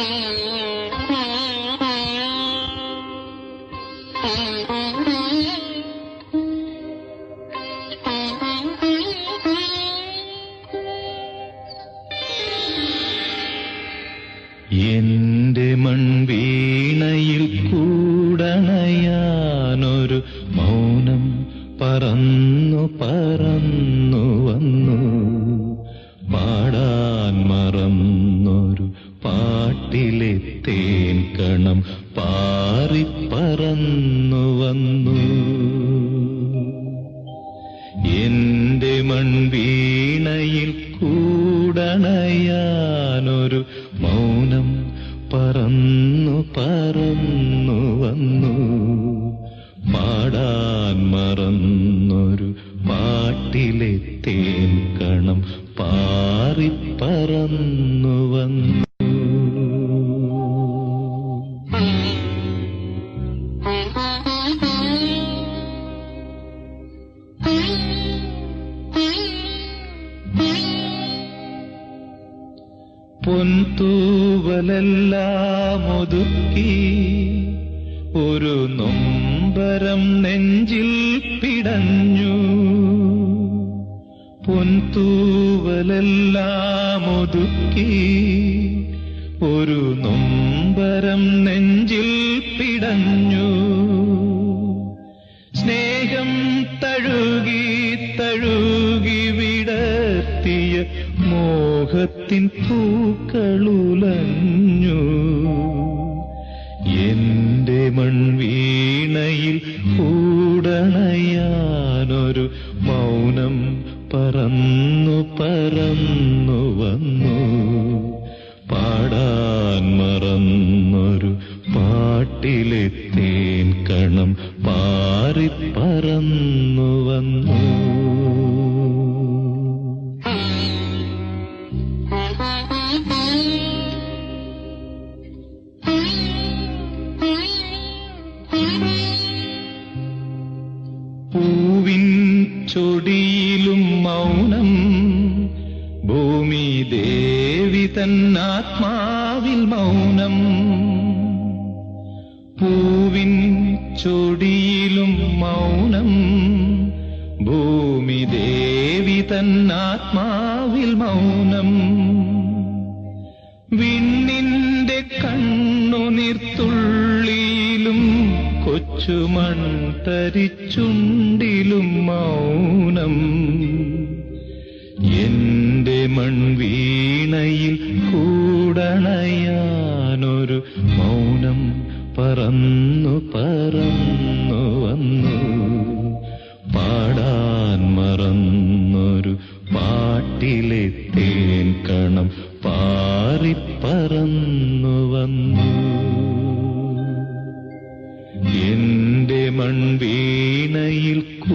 എന്റെ മൺവീണയിൽ കൂടണയാനൊരു മൗനം പറന്നു പറന്നു വന്നു പാടാൻ മറന്നൊരു പാട്ടിലെ തേൻ കണം പാറിപ്പറന്നു വന്നു എന്റെ മൺവീണയിൽ കൂടണയാനൊരു മൗനം പറന്നു പറന്നു വന്നു പാടാൻ മറന്നൊരു പാട്ടിലെ തേൻ കണം പാറിപ്പറന്നു വന്നു പൊൻതൂവലെല്ലാം ഒതുക്കി ഒരു നൊമ്പരം നെഞ്ചിൽ പിടഞ്ഞു പൊൻതൂവലെല്ലാം ഒതുക്കി ഒരു നൊമ്പരം നെഞ്ചിൽ പിടഞ്ഞു സ്നേഹം തഴുകി തഴുകി വിടർത്തിയ മോഹത്തിൻ പൂക്കളുലഞ്ഞു എന്റെ മൺവീണയിൽ കൂടണയാനൊരു മൗനം പറന്നു പറന്നു വന്നു പാടാൻ മറന്നൊരു പാട്ടിലെ തേൻ കണം പാറിപ്പറന്നു വന്നു പൂവിൻ ചൊടിയിലും മൗനം ഭൂമി ദേവി തന്നാത്മാവിൽ മൗനം പൂവിൻ ചൊടിയിലും മൗനം ഭൂമി ദേവി തന്നാത്മാവിൽ മൗനം വിണ്ണിന്റെ കണ്ണുനീർത്തുള്ളിയിലും കൊച്ചുമൺ തരിച്ചുണ്ടിലും മൗനം എന്റെ മൺവീണയിൽ കൂടണയാനൊരു മൗനം പറന്നു പറന്നു വന്നു പാടാൻ മറന്നൊരു പാട്ടിലെ തേൻ കണം പാറിപ്പറന്നു വന്നു എന്റെ മൺവീണയിൽ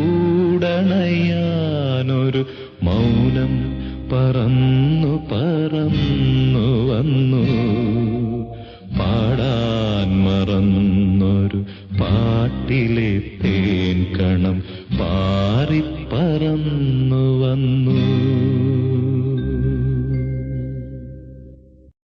കൂടണയാനൊരു മൗനം പറന്നു പറന്നു വന്നു പാടാൻ മറന്നൊരു പാട്ടിലെ